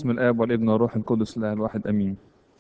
باسم الآب والابن والروح القدس لا الواحد أمين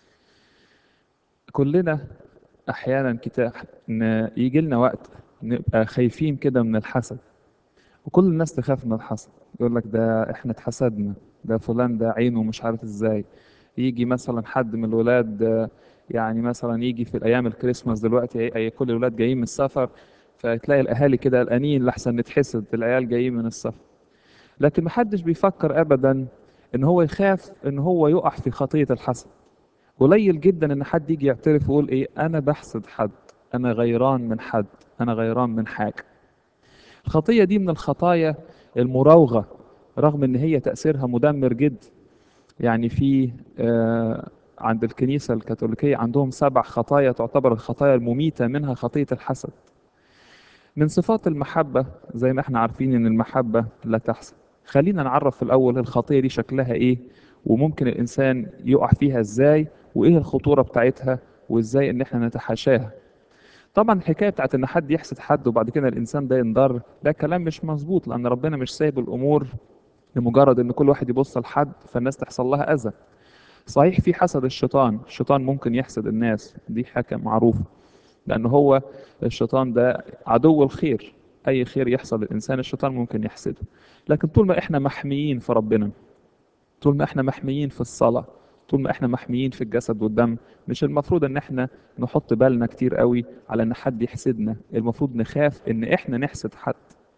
كلنا أحيانا كتاب إن يجي لنا وقت نبقى خايفين كده من الحسد وكل الناس تخاف من الحسد يقول لك ده احنا اتحسدنا ده فلان ده عينه مش عارف ازاي يجي مثلا حد من الولاد آه، يعني مثلا يجي في الايام الكريسماس دلوقتي أي- أي- كل الولاد جايين من السفر فتلاقي الاهالي كده قلقانين لحسن نتحسد العيال جايين من السفر لكن محدش بيفكر ابدا ان هو يخاف ان هو يقع في خطية الحسد قليل جدا ان حد يجي يعترف ويقول ايه انا بحسد حد انا غيران من حد انا غيران من حاجة الخطية دي من الخطايا المراوغة رغم ان هي تأثيرها مدمر جدا يعني في آه، عند الكنيسة الكاثوليكية عندهم سبع خطايا تعتبر الخطايا المميتة منها خطية الحسد من صفات المحبة زي ما احنا عارفين ان المحبة لا تحسد خلينا نعرف في الاول الخطية دي شكلها ايه وممكن الانسان يقع فيها ازاي وايه الخطورة بتاعتها وازاي ان احنا نتحاشاها طبعا الحكاية بتاعت ان حد يحسد حد وبعد كده الانسان ده ينضر ده كلام مش مظبوط لان ربنا مش سايب الامور لمجرد ان كل واحد يبص لحد فالناس تحصل لها اذى صحيح في حسد الشيطان الشيطان ممكن يحسد الناس دي حاجة معروفة لأن هو الشيطان ده عدو الخير أي خير يحصل للإنسان الشيطان ممكن يحسده لكن طول ما إحنا محميين في ربنا طول ما إحنا محميين في الصلاة طول ما إحنا محميين في الجسد والدم مش المفروض إن إحنا نحط بالنا كتير قوي على إن حد يحسدنا المفروض نخاف إن إحنا نحسد حد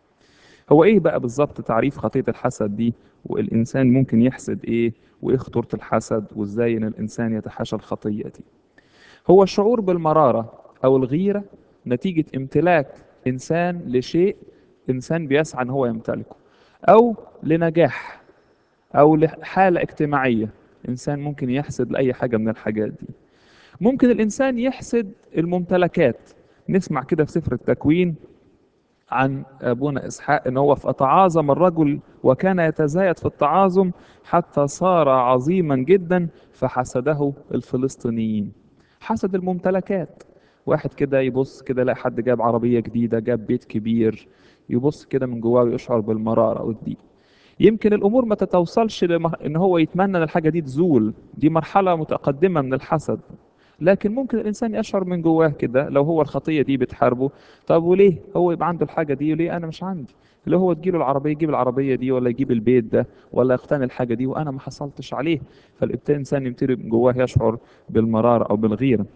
هو إيه بقى بالظبط تعريف خطية الحسد دي والإنسان ممكن يحسد إيه وإيه خطورة الحسد وإزاي إن الإنسان يتحاشى الخطية دي هو الشعور بالمرارة أو الغيرة نتيجة امتلاك إنسان لشيء إنسان بيسعى إن هو يمتلكه أو لنجاح أو لحالة اجتماعية إنسان ممكن يحسد لأي حاجة من الحاجات دي ممكن الإنسان يحسد الممتلكات نسمع كده في سفر التكوين عن أبونا إسحاق إن هو فتعاظم الرجل وكان يتزايد في التعاظم حتى صار عظيما جدا فحسده الفلسطينيين حسد الممتلكات واحد كده يبص كده يلاقي حد جاب عربية جديدة جاب بيت كبير يبص كده من جواه ويشعر بالمرارة والضيق يمكن الأمور ما تتوصلش لمه... إن هو يتمنى إن الحاجة دي تزول دي مرحلة متقدمة من الحسد لكن ممكن الإنسان يشعر من جواه كده لو هو الخطية دي بتحاربه طب وليه هو يبقى عنده الحاجة دي وليه أنا مش عندي اللي هو تجيله العربية يجيب العربية دي ولا يجيب البيت ده ولا يقتني الحاجة دي وأنا ما حصلتش عليه فالإنسان يبتدي من جواه يشعر بالمرارة أو بالغيرة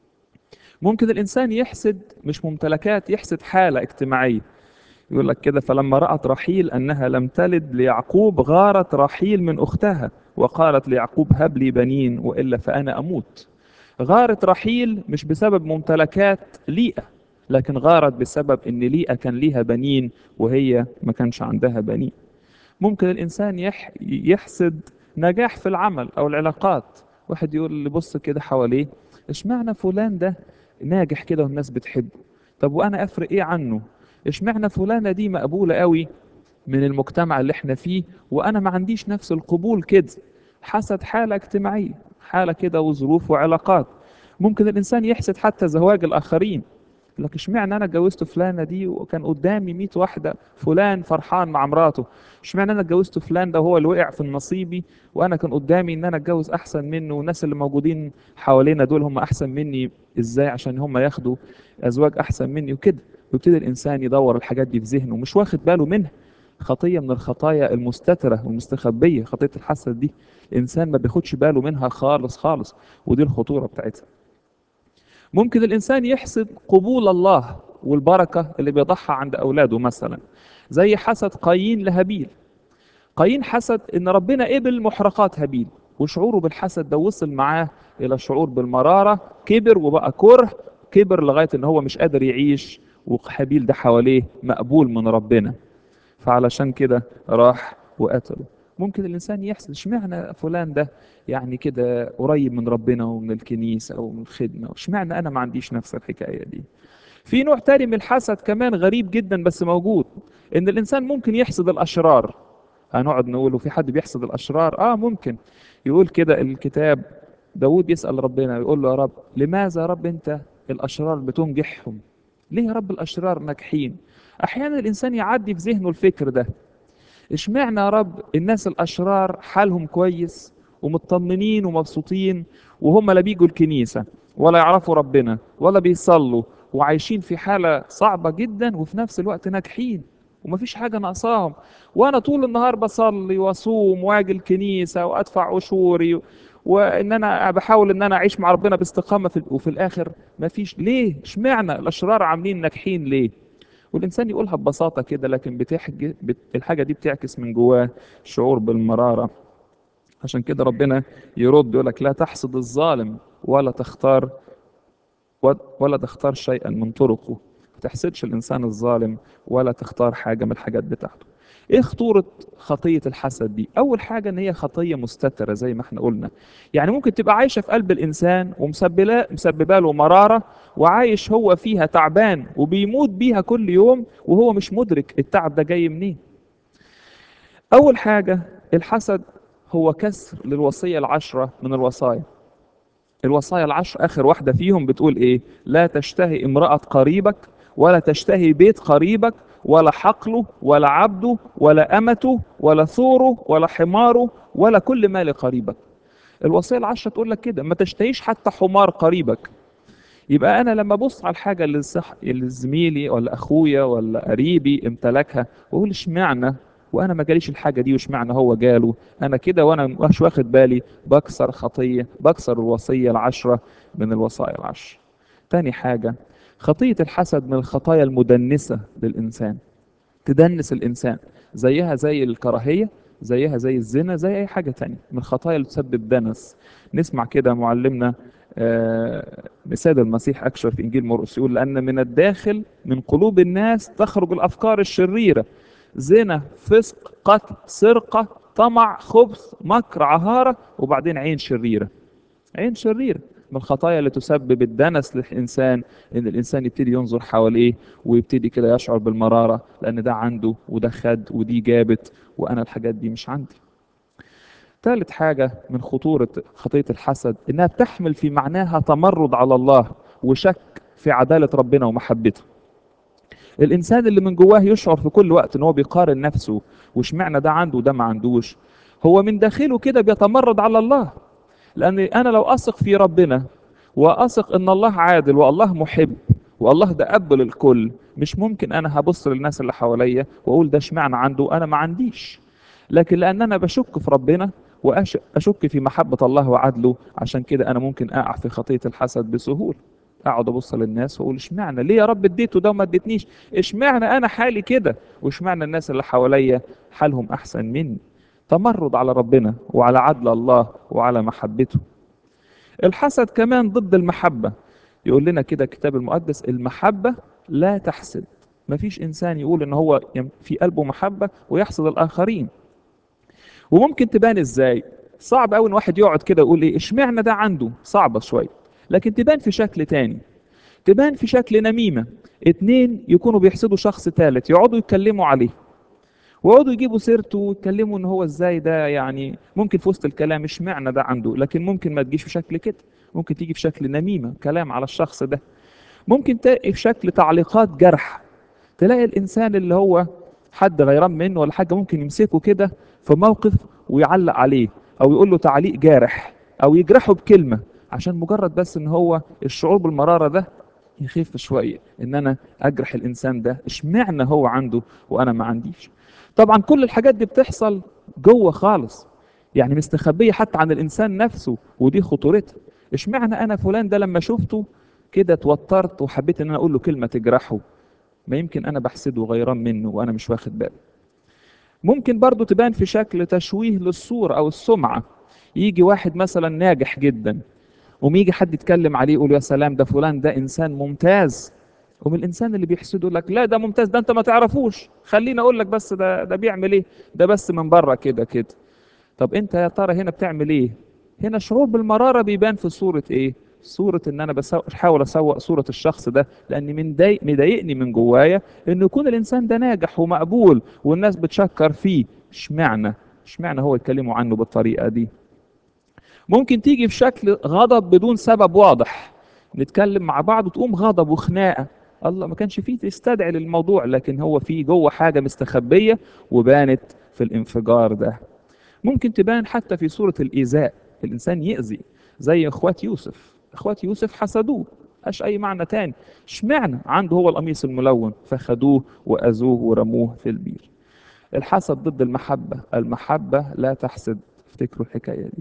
ممكن الإنسان يحسد مش ممتلكات يحسد حالة اجتماعية يقول لك كده فلما رأت رحيل أنها لم تلد ليعقوب غارت رحيل من أختها وقالت ليعقوب هب لي بنين وإلا فأنا أموت غارت رحيل مش بسبب ممتلكات ليئة لكن غارت بسبب ان ليئة كان ليها بنين وهي ما كانش عندها بنين ممكن الانسان يح يحسد نجاح في العمل او العلاقات واحد يقول اللي بص كده حواليه اشمعنى فلان ده ناجح كده والناس بتحبه طب وانا افرق ايه عنه اشمعنى فلانة دي مقبولة قوي من المجتمع اللي احنا فيه وانا ما عنديش نفس القبول كده حسد حالة اجتماعية حالة كده وظروف وعلاقات ممكن الانسان يحسد حتى زواج الاخرين يقول لك اشمعنى انا اتجوزت فلانه دي وكان قدامي 100 واحده فلان فرحان مع مراته اشمعنى انا اتجوزت فلان ده هو اللي وقع في نصيبي وانا كان قدامي ان انا اتجوز احسن منه والناس اللي موجودين حوالينا دول هم احسن مني ازاي عشان هم ياخدوا ازواج احسن مني وكده ويبتدي الانسان يدور الحاجات دي في ذهنه مش واخد باله منها خطيه من الخطايا المستتره والمستخبيه خطيه الحسد دي الانسان ما بياخدش باله منها خالص خالص ودي الخطوره بتاعتها ممكن الإنسان يحسد قبول الله والبركة اللي بيضعها عند أولاده مثلا زي حسد قايين لهابيل قايين حسد إن ربنا قبل محرقات هابيل وشعوره بالحسد ده وصل معاه إلى الشعور بالمرارة كبر وبقى كره كبر لغاية إن هو مش قادر يعيش وهابيل ده حواليه مقبول من ربنا فعلشان كده راح وقتله ممكن الإنسان يحسد اشمعنى فلان ده يعني كده قريب من ربنا ومن الكنيسة ومن الخدمة اشمعنى أنا ما عنديش نفس الحكاية دي في نوع تاني من الحسد كمان غريب جدا بس موجود إن الإنسان ممكن يحسد الأشرار هنقعد نقول وفي حد بيحسد الأشرار آه ممكن يقول كده الكتاب داود يسأل ربنا يقول له يا رب لماذا يا رب أنت الأشرار بتنجحهم ليه يا رب الأشرار ناجحين أحيانا الإنسان يعدي في ذهنه الفكر ده اشمعنى يا رب الناس الأشرار حالهم كويس ومطمنين ومبسوطين وهم لا بيجوا الكنيسة ولا يعرفوا ربنا ولا بيصلوا وعايشين في حالة صعبة جدا وفي نفس الوقت ناجحين ومفيش حاجة ناقصاهم وأنا طول النهار بصلي وأصوم وأجي الكنيسة وأدفع أشوري وإن أنا بحاول إن أنا أعيش مع ربنا باستقامة في وفي الآخر مفيش ليه؟ اشمعنى الأشرار عاملين ناجحين ليه؟ والإنسان يقولها ببساطة كده لكن بتحج... بت... الحاجة دي بتعكس من جواه شعور بالمرارة عشان كده ربنا يرد يقول لك لا تحسد الظالم ولا تختار ولا تختار شيئا من طرقه ما تحسدش الإنسان الظالم ولا تختار حاجة من الحاجات بتاعته ايه خطورة خطية الحسد دي؟ أول حاجة إن هي خطية مستترة زي ما احنا قلنا. يعني ممكن تبقى عايشة في قلب الإنسان ومسببة مسببة له مرارة وعايش هو فيها تعبان وبيموت بيها كل يوم وهو مش مدرك التعب ده جاي منين. أول حاجة الحسد هو كسر للوصية العشرة من الوصايا. الوصايا العشر آخر واحدة فيهم بتقول إيه؟ لا تشتهي امرأة قريبك ولا تشتهي بيت قريبك ولا حقله ولا عبده ولا أمته ولا ثوره ولا حماره ولا كل مال قريبك الوصية العشرة تقول لك كده ما تشتهيش حتى حمار قريبك يبقى أنا لما أبص على الحاجة اللي, صح... اللي زميلي ولا أخويا ولا قريبي امتلكها وأقول اشمعنى وأنا ما جاليش الحاجة دي واشمعنى هو جاله أنا كده وأنا مش واخد بالي بكسر خطية بكسر الوصية العشرة من الوصايا العشر تاني حاجة خطية الحسد من الخطايا المدنسة للإنسان تدنس الإنسان زيها زي الكراهية زيها زي الزنا زي أي حاجة تانية من الخطايا اللي تسبب دنس نسمع كده معلمنا آه سيد المسيح أكشر في إنجيل مرقس يقول لأن من الداخل من قلوب الناس تخرج الأفكار الشريرة زنا فسق قتل سرقة طمع خبث مكر عهارة وبعدين عين شريرة عين شريرة من الخطايا اللي تسبب الدنس للإنسان إن الإنسان يبتدي ينظر حواليه ويبتدي كده يشعر بالمرارة لأن ده عنده وده خد ودي جابت وأنا الحاجات دي مش عندي ثالث حاجة من خطورة خطية الحسد إنها بتحمل في معناها تمرد على الله وشك في عدالة ربنا ومحبته الإنسان اللي من جواه يشعر في كل وقت إن هو بيقارن نفسه واشمعنى ده عنده وده ما عندوش هو من داخله كده بيتمرد على الله لأن أنا لو أثق في ربنا وأثق إن الله عادل والله محب والله ده أب للكل مش ممكن أنا هبص للناس اللي حواليا وأقول ده اشمعنى عنده أنا ما عنديش لكن لأن أنا بشك في ربنا وأشك في محبة الله وعدله عشان كده أنا ممكن أقع في خطية الحسد بسهولة اقعد ابص للناس واقول اشمعنى ليه يا رب اديته ده وما اديتنيش اشمعنى انا حالي كده واشمعنى الناس اللي حواليا حالهم احسن مني تمرد على ربنا وعلى عدل الله وعلى محبته الحسد كمان ضد المحبة يقول لنا كده الكتاب المقدس المحبة لا تحسد مفيش إنسان يقول إن هو في قلبه محبة ويحسد الآخرين وممكن تبان إزاي صعب أوي إن واحد يقعد كده يقول إيه إشمعنى ده عنده صعبة شوية لكن تبان في شكل تاني تبان في شكل نميمة اتنين يكونوا بيحسدوا شخص ثالث يقعدوا يتكلموا عليه ويقعدوا يجيبوا سيرته ويتكلموا ان هو ازاي ده يعني ممكن في وسط الكلام مش معنى ده عنده لكن ممكن ما تجيش في شكل كده ممكن تيجي في شكل نميمة كلام على الشخص ده ممكن تلاقي في شكل تعليقات جرح تلاقي الانسان اللي هو حد غيران منه ولا حاجة ممكن يمسكه كده في موقف ويعلق عليه او يقول له تعليق جارح او يجرحه بكلمة عشان مجرد بس ان هو الشعور بالمرارة ده يخف شوية ان انا اجرح الانسان ده اشمعنى هو عنده وانا ما عنديش طبعا كل الحاجات دي بتحصل جوه خالص يعني مستخبية حتى عن الانسان نفسه ودي خطورتها اشمعنى انا فلان ده لما شفته كده اتوترت وحبيت ان انا اقول له كلمة تجرحه ما يمكن انا بحسده غيران منه وانا مش واخد بالي ممكن برضو تبان في شكل تشويه للصورة او السمعة يجي واحد مثلا ناجح جدا وم يجي حد يتكلم عليه يقول يا سلام ده فلان ده انسان ممتاز ومن الانسان اللي بيحسده يقول لك لا ده ممتاز ده انت ما تعرفوش خليني اقول لك بس ده ده بيعمل ايه ده بس من بره كده كده طب انت يا ترى هنا بتعمل ايه هنا شعور بالمراره بيبان في صوره ايه صورة ان انا بحاول اسوق صورة الشخص ده لاني من ضايق مضايقني من جوايا انه يكون الانسان ده ناجح ومقبول والناس بتشكر فيه اشمعنى اشمعنى هو يتكلموا عنه بالطريقة دي ممكن تيجي في شكل غضب بدون سبب واضح نتكلم مع بعض وتقوم غضب وخناقه الله ما كانش فيه تستدعي للموضوع لكن هو فيه جوه حاجه مستخبيه وبانت في الانفجار ده ممكن تبان حتى في صورة الإيذاء الإنسان يأذي زي إخوات يوسف إخوات يوسف حسدوه مش أي معنى تاني اشمعنى عنده هو القميص الملون فخدوه وأذوه ورموه في البير الحسد ضد المحبة المحبة لا تحسد افتكروا الحكاية دي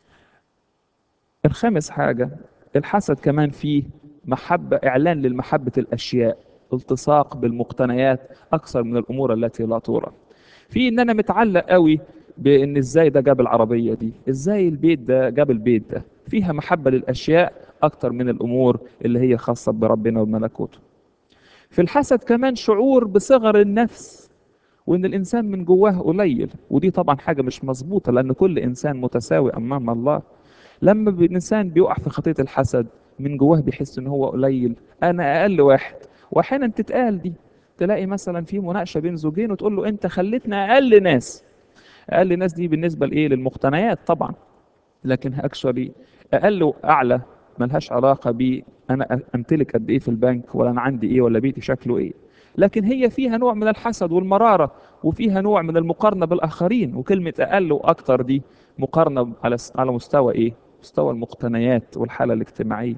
الخامس حاجة الحسد كمان فيه محبة إعلان للمحبة الأشياء التصاق بالمقتنيات أكثر من الأمور التي لا ترى في إن أنا متعلق قوي بإن إزاي ده جاب العربية دي إزاي البيت ده جاب البيت ده فيها محبة للأشياء أكتر من الأمور اللي هي خاصة بربنا وملكوته في الحسد كمان شعور بصغر النفس وإن الإنسان من جواه قليل ودي طبعا حاجة مش مظبوطة لأن كل إنسان متساوي أمام الله لما الإنسان بيقع في خطية الحسد من جواه بيحس إن هو قليل أنا أقل واحد وأحيانا تتقال دي تلاقي مثلا في مناقشة بين زوجين وتقول له أنت خليتنا أقل ناس أقل ناس دي بالنسبة لإيه للمقتنيات طبعا لكن اكشولي اقل واعلى ملهاش علاقه ب انا امتلك قد ايه في البنك ولا انا عندي ايه ولا بيتي شكله ايه لكن هي فيها نوع من الحسد والمراره وفيها نوع من المقارنه بالاخرين وكلمه اقل واكتر دي مقارنه على على مستوى ايه مستوى المقتنيات والحاله الاجتماعيه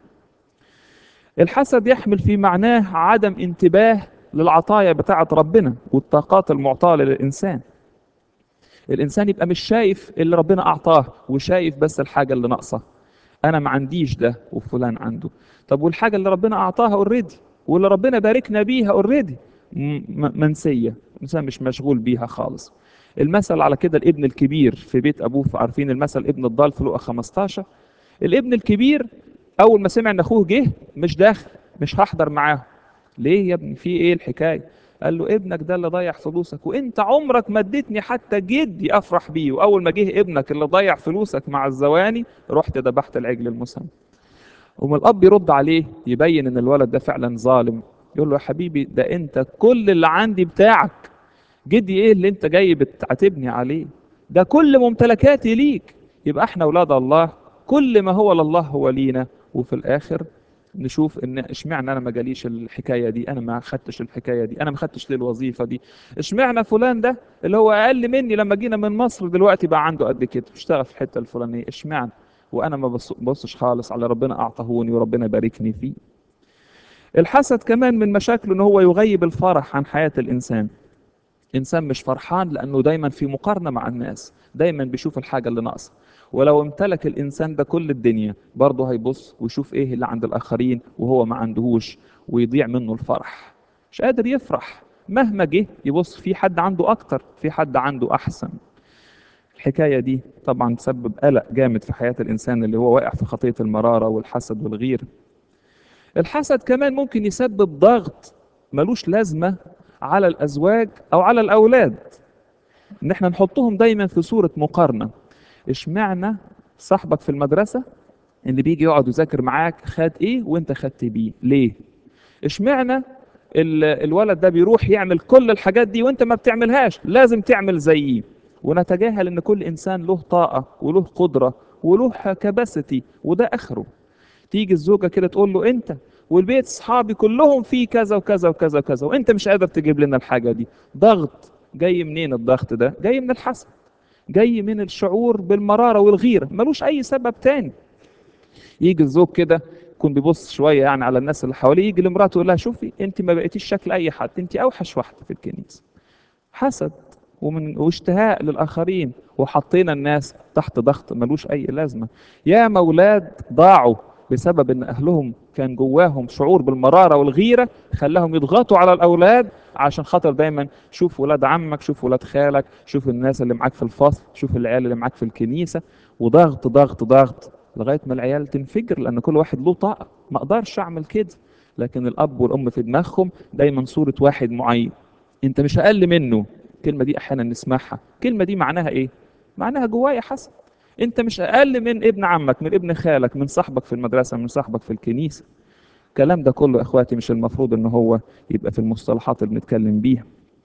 الحسد يحمل في معناه عدم انتباه للعطايا بتاعه ربنا والطاقات المعطاه للانسان الانسان يبقى مش شايف اللي ربنا اعطاه وشايف بس الحاجه اللي ناقصه انا ما عنديش ده وفلان عنده طب والحاجه اللي ربنا اعطاها اوريدي واللي ربنا باركنا بيها اوريدي منسيه الانسان مش مشغول بيها خالص المثل على كده الابن الكبير في بيت ابوه عارفين المثل ابن الضال في لقا 15 الابن الكبير اول ما سمع ان اخوه جه مش داخل مش هحضر معاه ليه يا ابني في ايه الحكايه قال له ابنك ده اللي ضيع فلوسك وانت عمرك ما اديتني حتى جدي افرح بيه واول ما جه ابنك اللي ضيع فلوسك مع الزواني رحت ذبحت العجل المسمى وما الاب يرد عليه يبين ان الولد ده فعلا ظالم يقول له يا حبيبي ده انت كل اللي عندي بتاعك جدي ايه اللي انت جاي بتعاتبني عليه ده كل ممتلكاتي ليك يبقى احنا اولاد الله كل ما هو لله هو لينا وفي الاخر نشوف ان اشمعنى انا ما جاليش الحكايه دي انا ما خدتش الحكايه دي انا ما خدتش ليه الوظيفه دي اشمعنى فلان ده اللي هو اقل مني لما جينا من مصر دلوقتي بقى عنده قد كده بيشتغل في الحته الفلانيه اشمعنى وانا ما ببصش خالص على ربنا اعطاهوني وربنا باركني فيه الحسد كمان من مشاكله ان هو يغيب الفرح عن حياه الانسان انسان مش فرحان لانه دايما في مقارنه مع الناس دايما بيشوف الحاجه اللي ناقصه ولو امتلك الانسان ده كل الدنيا برضه هيبص ويشوف ايه اللي عند الاخرين وهو ما عندهوش ويضيع منه الفرح مش قادر يفرح مهما جه يبص في حد عنده اكتر في حد عنده احسن الحكايه دي طبعا تسبب قلق جامد في حياه الانسان اللي هو واقع في خطيه المراره والحسد والغيره الحسد كمان ممكن يسبب ضغط ملوش لازمه على الازواج او على الاولاد ان احنا نحطهم دايما في صوره مقارنه اشمعنى صاحبك في المدرسة اللي بيجي يقعد يذاكر معاك خد ايه وانت خدت بيه ليه اشمعنى الولد ده بيروح يعمل كل الحاجات دي وانت ما بتعملهاش لازم تعمل زيه ونتجاهل ان كل انسان له طاقة وله قدرة وله كباسيتي وده اخره تيجي الزوجة كده تقول له انت والبيت اصحابي كلهم فيه كذا وكذا وكذا وكذا وانت مش قادر تجيب لنا الحاجة دي ضغط جاي منين الضغط ده جاي من الحسد جاي من الشعور بالمرارة والغيرة ملوش أي سبب تاني يجي الزوج كده يكون بيبص شوية يعني على الناس اللي حواليه يجي لمراته يقول لها شوفي أنت ما بقيتيش شكل أي حد أنت أوحش واحدة في الكنيسة حسد ومن واشتهاء للآخرين وحطينا الناس تحت ضغط ملوش أي لازمة يا مولاد ضاعوا بسبب ان اهلهم كان جواهم شعور بالمراره والغيره خلاهم يضغطوا على الاولاد عشان خاطر دايما شوف ولاد عمك شوف ولاد خالك شوف الناس اللي معاك في الفصل شوف العيال اللي معاك في الكنيسه وضغط ضغط ضغط لغايه ما العيال تنفجر لان كل واحد له طاقه ما اقدرش اعمل كده لكن الاب والام في دماغهم دايما صوره واحد معين انت مش اقل منه الكلمه دي احيانا نسمعها الكلمه دي معناها ايه معناها جوايا حسن انت مش اقل من ابن عمك من ابن خالك من صاحبك في المدرسه من صاحبك في الكنيسه الكلام ده كله يا اخواتي مش المفروض ان هو يبقى في المصطلحات اللي بنتكلم بيها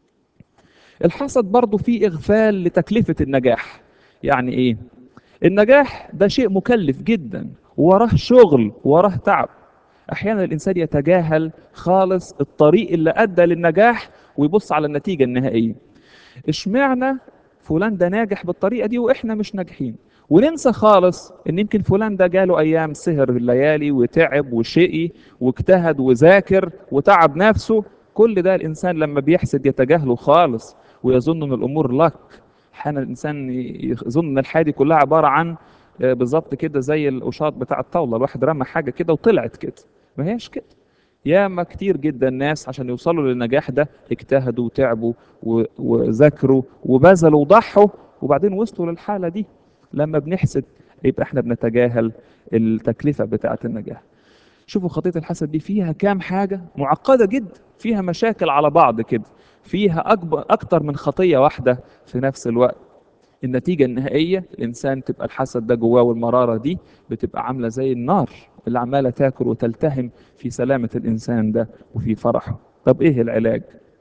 الحسد برضه فيه اغفال لتكلفه النجاح يعني ايه النجاح ده شيء مكلف جدا وراه شغل وراه تعب احيانا الانسان يتجاهل خالص الطريق اللي ادى للنجاح ويبص على النتيجه النهائيه اشمعنى فلان ده ناجح بالطريقه دي واحنا مش ناجحين وننسى خالص ان يمكن فلان ده جاله ايام سهر الليالي وتعب وشقي واجتهد وذاكر وتعب نفسه كل ده الانسان لما بيحسد يتجاهله خالص ويظن ان الامور لك احيانا الانسان يظن ان الحياه دي كلها عباره عن آه، بالظبط كده زي القشاط بتاع الطاوله الواحد رمى حاجه كده وطلعت كده ما هيش كده ياما كتير جدا ناس عشان يوصلوا للنجاح ده اجتهدوا وتعبوا و- وذاكروا وبذلوا وضحوا وبعدين وصلوا للحاله دي لما بنحسد يبقى احنا بنتجاهل التكلفه بتاعه النجاح شوفوا خطيه الحسد دي فيها كام حاجه معقده جدا فيها مشاكل على بعض كده فيها اكبر اكتر من خطيه واحده في نفس الوقت النتيجة النهائية الإنسان تبقى الحسد ده جواه والمرارة دي بتبقى عاملة زي النار اللي عمالة تاكل وتلتهم في سلامة الإنسان ده وفي فرحه طب إيه العلاج؟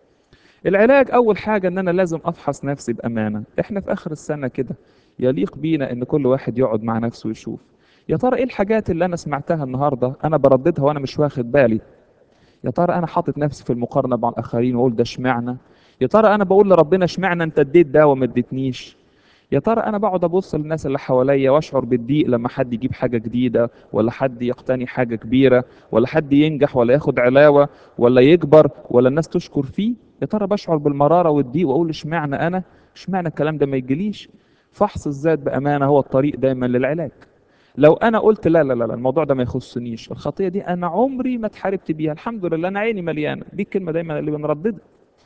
العلاج أول حاجة إن أنا لازم أفحص نفسي بأمانة إحنا في آخر السنة كده يليق بينا إن كل واحد يقعد مع نفسه ويشوف يا ترى إيه الحاجات اللي أنا سمعتها النهاردة أنا برددها وأنا مش واخد بالي يا ترى انا حاطط نفسي في المقارنه مع الاخرين واقول ده اشمعنى يا ترى انا بقول لربنا اشمعنى انت اديت ده وما اديتنيش يا ترى انا بقعد ابص للناس اللي حواليا واشعر بالضيق لما حد يجيب حاجه جديده ولا حد يقتني حاجه كبيره ولا حد ينجح ولا ياخد علاوه ولا يكبر ولا الناس تشكر فيه يا ترى بشعر بالمراره والضيق واقول اشمعنى انا اشمعنى الكلام ده ما يجيليش فحص الذات بامانه هو الطريق دايما للعلاج لو انا قلت لا لا لا لا، الموضوع ده ما يخصنيش الخطيه دي انا عمري ما اتحاربت بيها الحمد لله انا عيني مليانه دي الكلمه دايما اللي بنرددها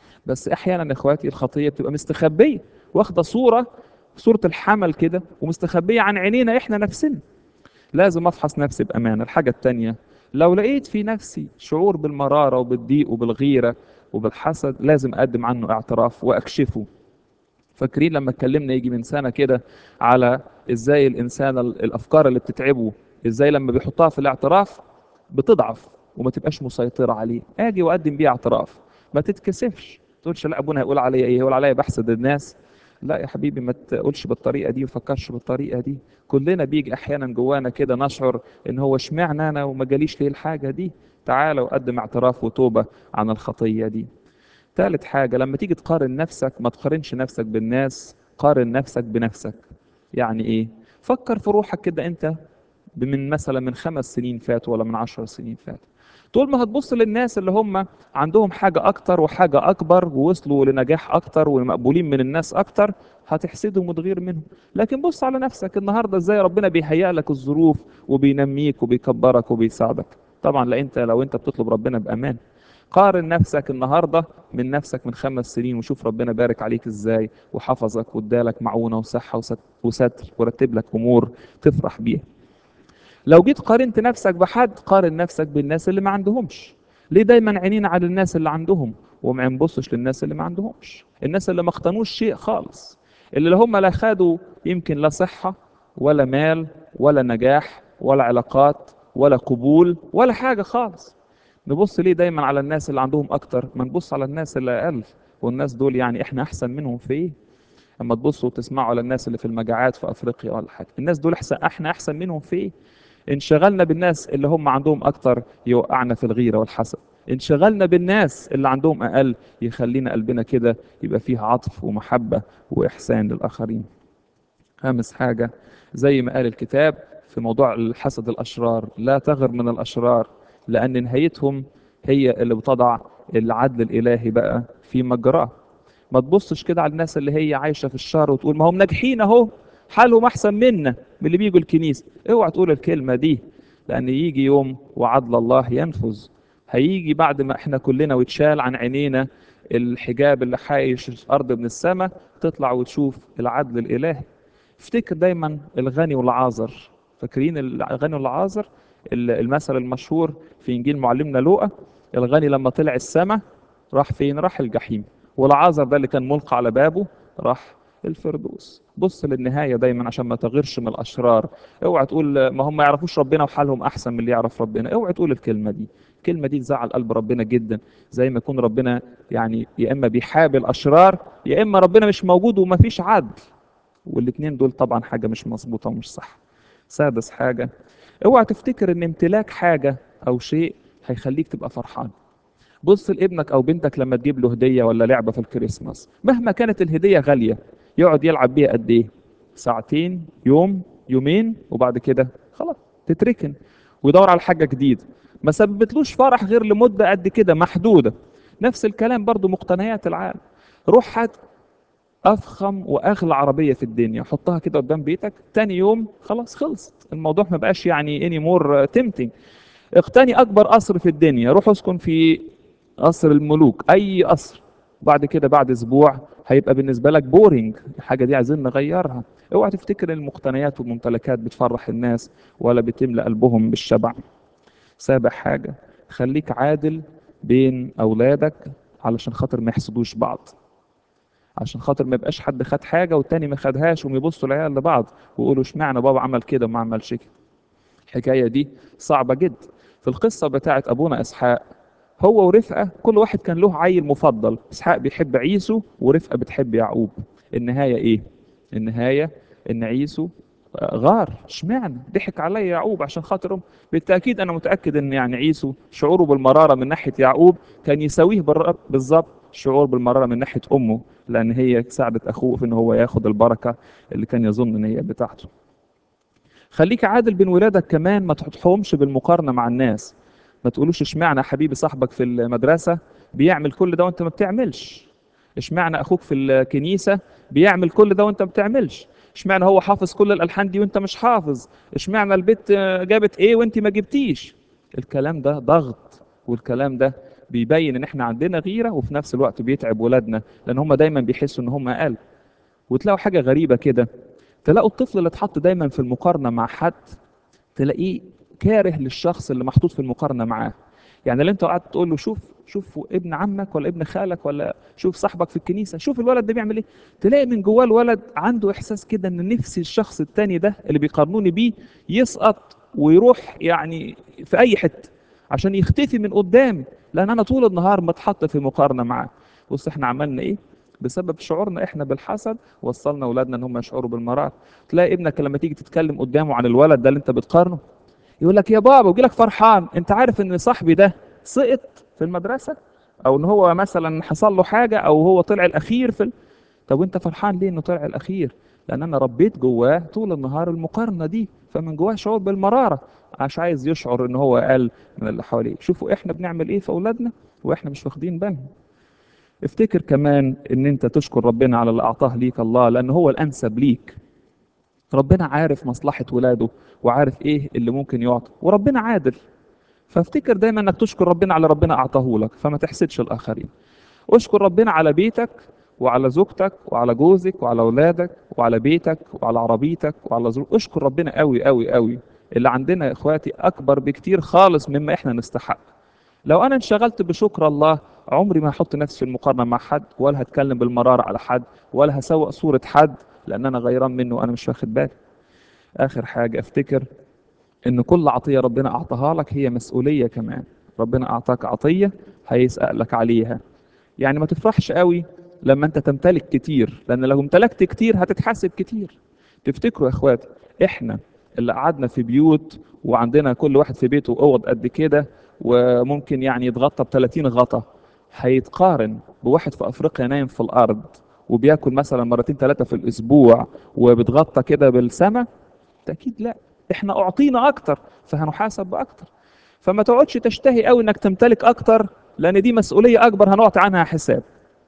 بس احيانا يا اخواتي الخطيه بتبقى مستخبيه واخده صوره صوره الحمل كده ومستخبيه عن عينينا احنا نفسنا لازم افحص نفسي بامانه الحاجه التانية لو لقيت في نفسي شعور بالمراره وبالضيق وبالغيره وبالحسد لازم اقدم عنه اعتراف واكشفه فاكرين لما اتكلمنا يجي من سنه كده على ازاي الانسان ال- الافكار اللي بتتعبه ازاي لما بيحطها في الاعتراف بتضعف وما تبقاش مسيطره عليه اجي واقدم بيه اعتراف ما تتكسفش ما تقولش لا ابونا هيقول عليا ايه هيقول عليا بحسد الناس لا يا حبيبي ما تقولش بالطريقه دي وفكرش بالطريقه دي كلنا بيجي احيانا جوانا كده نشعر ان هو اشمعنى انا وما جاليش ليه الحاجه دي تعالى وقدم اعتراف وتوبه عن الخطيه دي ثالث حاجة لما تيجي تقارن نفسك ما تقارنش نفسك بالناس قارن نفسك بنفسك يعني ايه فكر في روحك كده انت من مثلا من خمس سنين فاتوا ولا من عشر سنين فاتوا طول ما هتبص للناس اللي هم عندهم حاجة أكتر وحاجة أكبر ووصلوا لنجاح أكتر ومقبولين من الناس أكتر هتحسدهم وتغير منهم لكن بص على نفسك النهاردة إزاي ربنا بيهيئ لك الظروف وبينميك وبيكبرك وبيساعدك طبعا لا أنت لو أنت بتطلب ربنا بأمان قارن نفسك النهارده من نفسك من خمس سنين وشوف ربنا بارك عليك ازاي وحفظك وادالك معونه وصحه وست- وستر ورتب لك امور تفرح بيها. لو جيت قارنت نفسك بحد قارن نفسك بالناس اللي ما عندهمش. ليه دايما عينينا على الناس اللي عندهم وما نبصش للناس اللي ما عندهمش؟ الناس اللي ما اقتنوش شيء خالص. اللي هم لا خدوا يمكن لا صحه ولا مال ولا نجاح ولا علاقات ولا قبول ولا حاجه خالص. نبص ليه دايما على الناس اللي عندهم اكتر ما نبص على الناس اللي اقل والناس دول يعني احنا احسن منهم في ايه اما تبصوا وتسمعوا على الناس اللي في المجاعات في افريقيا ولا حاجه الناس دول احسن احنا احسن منهم في ايه انشغلنا بالناس اللي هم عندهم اكتر يوقعنا في الغيره والحسد انشغلنا بالناس اللي عندهم اقل يخلينا قلبنا كده يبقى فيه عطف ومحبه واحسان للاخرين خامس حاجه زي ما قال الكتاب في موضوع الحسد الاشرار لا تغر من الاشرار لان نهايتهم هي اللي بتضع العدل الالهي بقى في مجراه ما تبصش كده على الناس اللي هي عايشه في الشر وتقول ما هم ناجحين اهو حالهم احسن منا من اللي بيجوا الكنيسه اوعى تقول الكلمه دي لان يجي يوم وعدل الله ينفذ هيجي بعد ما احنا كلنا ويتشال عن عينينا الحجاب اللي حايش الارض من السماء تطلع وتشوف العدل الالهي افتكر دايما الغني والعازر فاكرين الغني والعازر ال- المثل المشهور في انجيل معلمنا لوقا الغني لما طلع السماء راح فين راح الجحيم والعازر ده اللي كان ملقى على بابه راح الفردوس بص للنهايه دايما عشان ما تغيرش من الاشرار اوعى تقول ما هم ما يعرفوش ربنا وحالهم احسن من اللي يعرف ربنا اوعى تقول الكلمه دي الكلمه دي تزعل قلب ربنا جدا زي ما يكون ربنا يعني يا اما بيحابي الاشرار يا اما ربنا مش موجود وما فيش عدل والاثنين دول طبعا حاجه مش مظبوطه ومش صح سادس حاجه اوعى تفتكر ان امتلاك حاجه او شيء هيخليك تبقى فرحان بص لابنك او بنتك لما تجيب له هديه ولا لعبه في الكريسماس مهما كانت الهديه غاليه يقعد يلعب بيها قد ايه ساعتين يوم يومين وبعد كده خلاص تتركن ويدور على حاجه جديده ما سببتلوش فرح غير لمده قد كده محدوده نفس الكلام برضو مقتنيات العالم روح هات افخم واغلى عربيه في الدنيا حطها كده قدام بيتك تاني يوم خلاص خلصت الموضوع ما بقاش يعني اني مور تمتنج اقتني اكبر قصر في الدنيا روح اسكن في قصر الملوك اي قصر بعد كده بعد اسبوع هيبقى بالنسبه لك بورينج الحاجه دي عايزين نغيرها اوعى تفتكر ان المقتنيات والممتلكات بتفرح الناس ولا بتملى قلبهم بالشبع سابع حاجه خليك عادل بين اولادك علشان خاطر ما يحسدوش بعض عشان خاطر ما يبقاش حد خد حاجه والتاني ما خدهاش ويبصوا العيال لبعض ويقولوا اشمعنى بابا عمل كده وما عملش كده الحكايه دي صعبه جدا في القصه بتاعه ابونا اسحاق هو ورفقه كل واحد كان له عيل مفضل اسحاق بيحب عيسو ورفقه بتحب يعقوب النهايه ايه النهايه ان عيسو غار اشمعنى ضحك عليا يعقوب عشان خاطرهم بالتاكيد انا متاكد ان يعني عيسو شعوره بالمراره من ناحيه يعقوب كان يساويه بالظبط شعور بالمراره من ناحيه امه لان هي ساعدت اخوه في ان هو ياخد البركه اللي كان يظن ان هي بتاعته خليك عادل بين ولادك كمان ما تحطهمش بالمقارنه مع الناس ما تقولوش اشمعنى حبيبي صاحبك في المدرسه بيعمل كل ده وانت ما بتعملش اشمعنى اخوك في الكنيسه بيعمل كل ده وانت ما بتعملش اشمعنى هو حافظ كل الالحان دي وانت مش حافظ اشمعنى البت جابت ايه وانت ما جبتيش الكلام ده ضغط والكلام ده بيبين ان احنا عندنا غيره وفي نفس الوقت بيتعب ولادنا لان هم دايما بيحسوا ان هم اقل وتلاقوا حاجه غريبه كده تلاقوا الطفل اللي اتحط دايما في المقارنه مع حد تلاقيه كاره للشخص اللي محطوط في المقارنه معاه يعني اللي انت قعدت تقول له شوف شوف ابن عمك ولا ابن خالك ولا شوف صاحبك في الكنيسه شوف الولد ده بيعمل ايه تلاقي من جواه الولد عنده احساس كده ان نفسي الشخص التاني ده اللي بيقارنوني بيه يسقط ويروح يعني في اي حته عشان يختفي من قدامي لان انا طول النهار متحط في مقارنه معاه بص احنا عملنا ايه بسبب شعورنا احنا بالحسد وصلنا اولادنا ان هم يشعروا بالمرض تلاقي ابنك لما تيجي تتكلم قدامه عن الولد ده اللي انت بتقارنه يقول لك يا بابا ويجي لك فرحان انت عارف ان صاحبي ده سقط في المدرسه او ان هو مثلا حصل له حاجه او هو طلع الاخير في ال... طب وانت فرحان ليه انه طلع الاخير لان انا ربيت جواه طول النهار المقارنه دي فمن جواه شعور بالمراره عشان عايز يشعر ان هو اقل من اللي حواليه شوفوا احنا بنعمل ايه في اولادنا واحنا مش واخدين بالنا افتكر كمان ان انت تشكر ربنا على اللي اعطاه ليك الله لان هو الانسب ليك ربنا عارف مصلحة ولاده وعارف ايه اللي ممكن يعطي وربنا عادل فافتكر دايما انك تشكر ربنا على ربنا اعطاه لك فما تحسدش الاخرين اشكر ربنا على بيتك وعلى زوجتك وعلى جوزك وعلى اولادك وعلى بيتك وعلى عربيتك وعلى ظروف اشكر ربنا قوي قوي قوي اللي عندنا يا اخواتي اكبر بكتير خالص مما احنا نستحق لو انا انشغلت بشكر الله عمري ما هحط نفسي في المقارنه مع حد ولا هتكلم بالمرار على حد ولا هسوق صوره حد لان انا غيران منه وانا مش واخد بالي اخر حاجه افتكر ان كل عطيه ربنا اعطاها لك هي مسؤوليه كمان ربنا اعطاك عطيه هيسالك عليها يعني ما تفرحش قوي لما انت تمتلك كتير لان لو امتلكت كتير هتتحاسب كتير تفتكروا يا اخواتي احنا اللي قعدنا في بيوت وعندنا كل واحد في بيته اوض قد كده وممكن يعني يتغطى ب 30 غطا هيتقارن بواحد في افريقيا نايم في الارض وبياكل مثلا مرتين ثلاثه في الاسبوع وبتغطى كده بالسماء اكيد لا احنا اعطينا اكتر فهنحاسب باكتر فما تقعدش تشتهي قوي انك تمتلك اكتر لان دي مسؤوليه اكبر هنعطي عنها حساب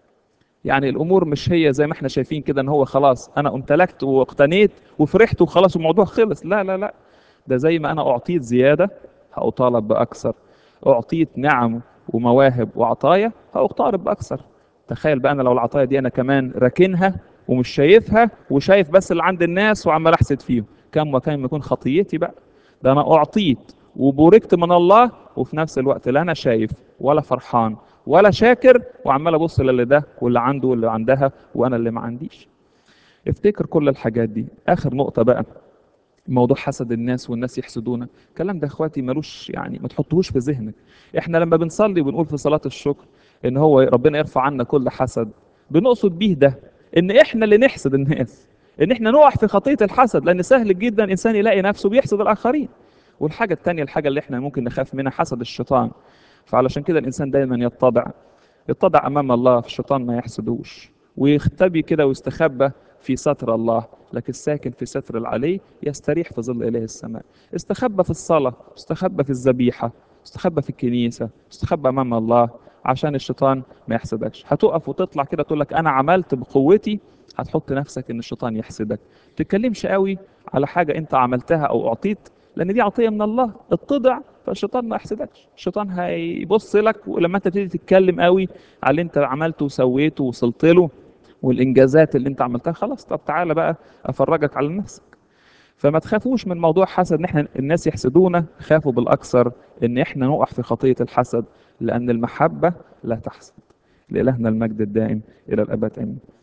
يعني الامور مش هي زي ما احنا شايفين كده ان هو خلاص انا امتلكت واقتنيت وفرحت وخلاص الموضوع خلص لا لا لا ده زي ما انا اعطيت زياده هاطالب باكثر اعطيت نعم ومواهب وعطايا هاطالب باكثر تخيل بقى انا لو العطايا دي انا كمان راكنها ومش شايفها وشايف بس اللي عند الناس وعمال احسد فيهم كم وكم يكون خطيتي بقى ده انا اعطيت وبوركت من الله وفي نفس الوقت لا انا شايف ولا فرحان ولا شاكر وعمال ابص للي ده واللي عنده واللي عندها وانا اللي ما عنديش افتكر كل الحاجات دي اخر نقطه بقى موضوع حسد الناس والناس يحسدونا الكلام ده اخواتي ملوش يعني ما تحطوهوش في ذهنك احنا لما بنصلي وبنقول في صلاه الشكر ان هو ربنا يرفع عنا كل حسد بنقصد بيه ده ان احنا اللي نحسد الناس ان احنا نقع في خطيه الحسد لان سهل جدا انسان يلاقي نفسه بيحسد الاخرين والحاجه الثانيه الحاجه اللي احنا ممكن نخاف منها حسد الشيطان فعلشان كده الانسان دايما يتضع يتضع امام الله في الشيطان ما يحسدوش ويختبي كده ويستخبى في ستر الله لكن الساكن في ستر العلي يستريح في ظل اله السماء استخبى في الصلاه استخبى في الذبيحه استخبى في الكنيسه استخبى امام الله عشان الشيطان ما يحسدكش هتقف وتطلع كده تقول لك انا عملت بقوتي هتحط نفسك ان الشيطان يحسدك تتكلمش قوي على حاجه انت عملتها او اعطيت لان دي عطيه من الله اتضع فالشيطان ما يحسدكش الشيطان هيبص لك ولما انت تبتدي تتكلم قوي على اللي انت عملته وسويته ووصلت له والانجازات اللي انت عملتها خلاص طب تعالى بقى افرجك على نفسك فما تخافوش من موضوع حسد ان احنا الناس يحسدونا خافوا بالاكثر ان احنا نقع في خطيه الحسد لان المحبه لا تحسد لالهنا المجد الدائم الى الابد امين